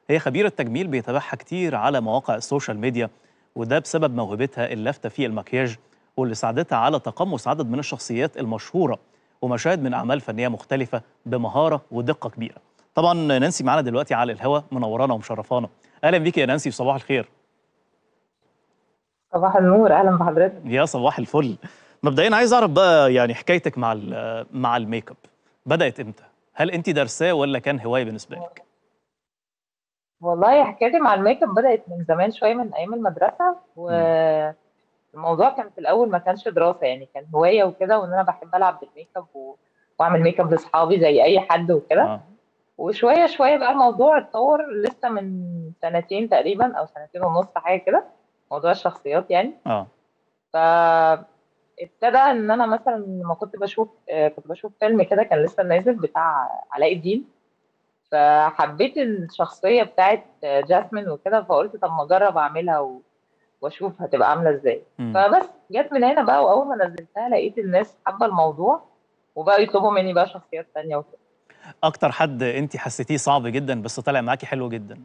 هي خبيرة تجميل بيتابعها كتير على مواقع السوشيال ميديا وده بسبب موهبتها اللافتة في المكياج واللي ساعدتها على تقمص عدد من الشخصيات المشهورة ومشاهد من أعمال فنية مختلفة بمهارة ودقة كبيرة طبعا نانسي معانا دلوقتي على الهوا منورانا ومشرفانا أهلا بيك يا نانسي وصباح الخير صباح النور اهلا بحضرتك يا صباح الفل مبدئيا عايز اعرف بقى يعني حكايتك مع ال- مع الميك اب بدأت امتى؟ هل انت دارساه ولا كان هواية بالنسبة لك؟ والله حكايتي مع الميك اب بدات من زمان شويه من ايام المدرسه والموضوع كان في الاول ما كانش دراسه يعني كان هوايه وكده وان انا بحب العب بالميك اب و... واعمل ميك اب لاصحابي زي اي حد وكده اه وشويه شويه بقى الموضوع اتطور لسه من سنتين تقريبا او سنتين ونص حاجه كده موضوع الشخصيات يعني اه فابتدى ان انا مثلا لما كنت بشوف آه، كنت بشوف فيلم كده كان لسه نازل بتاع علاء الدين فحبيت الشخصيه بتاعت آه، جاسمين وكده فقلت طب ما اجرب اعملها و- واشوف هتبقى عامله ازاي مم. فبس جت من هنا بقى واول ما نزلتها لقيت الناس حابه الموضوع وبقى يطلبوا مني بقى شخصيات تانية وكده اكتر حد انت حسيتيه صعب جدا بس طلع معاكي حلو جدا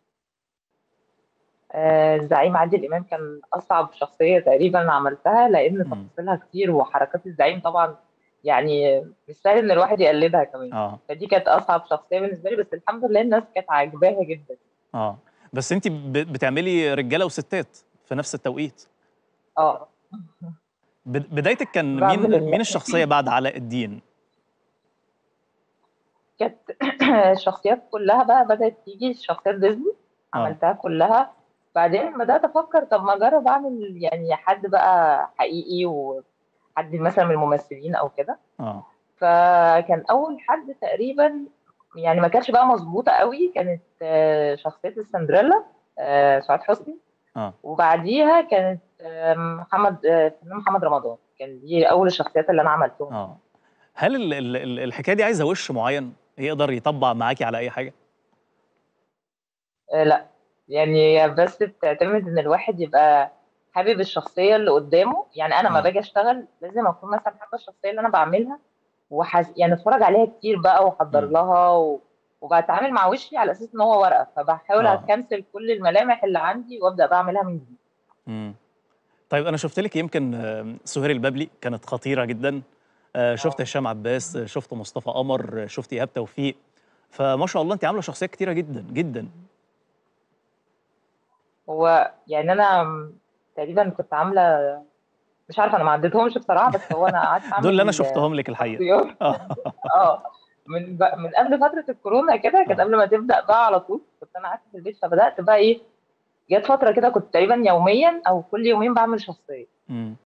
آه، الزعيم عادل امام كان اصعب شخصيه تقريبا عملتها لان مم. تفاصيلها كتير وحركات الزعيم طبعا يعني مش سهل ان الواحد يقلدها كمان اه فدي كانت اصعب شخصيه بالنسبه لي بس الحمد لله الناس كانت عاجباها جدا اه بس انت ب- بتعملي رجاله وستات في نفس التوقيت اه بد- بدايتك كان بعمل مين ال- مين الشخصيه بعد علاء الدين كانت الشخصيات كلها بقى بدات تيجي شخصيات ديزني اه عملتها كلها بعدين بدات افكر طب ما اجرب اعمل يعني حد بقى حقيقي وحد مثلا من الممثلين او كده اه فكان اول حد تقريبا يعني ما كانتش بقى مظبوطه قوي كانت آه، شخصيه السندريلا آه، سعاد حسني اه وبعديها كانت آه، محمد آه، الفنان محمد رمضان كان دي اول الشخصيات اللي انا عملتهم اه هل ال- ال- ال- الحكايه دي عايزه وش معين يقدر يطبق معاكي على اي حاجه آه، لا يعني هي بس بتعتمد ان الواحد يبقى حابب الشخصيه اللي قدامه يعني انا لما اه باجي اشتغل لازم اكون مثلا حابه الشخصيه اللي انا بعملها وحس... يعني اتفرج عليها كتير بقى واحضر مم. لها و... وبتعامل مع وشي على اساس ان هو ورقه فبحاول اه اكنسل كل الملامح اللي عندي وابدا بعملها من جديد مم. طيب انا شفت لك يمكن آه، سهير البابلي كانت خطيره جدا آه، شفت اه هشام عباس آه، شفت مصطفى قمر آه، شفت ايهاب توفيق فما شاء الله انت عامله شخصيات كتيره جدا جدا هو يعني انا م- تقريبا كنت عامله مش عارفه انا ما عديتهمش بصراحه بس هو انا قعدت دول اللي انا اعمل شفتهم لك الحقيقه شخصيات اه اه من ب... من قبل فتره الكورونا كده كانت اه قبل ما تبدا بقى على طول كنت انا قاعده في البيت فبدات بقى ايه جت فتره كده كنت تقريبا يوميا او كل يومين بعمل شخصيه مم.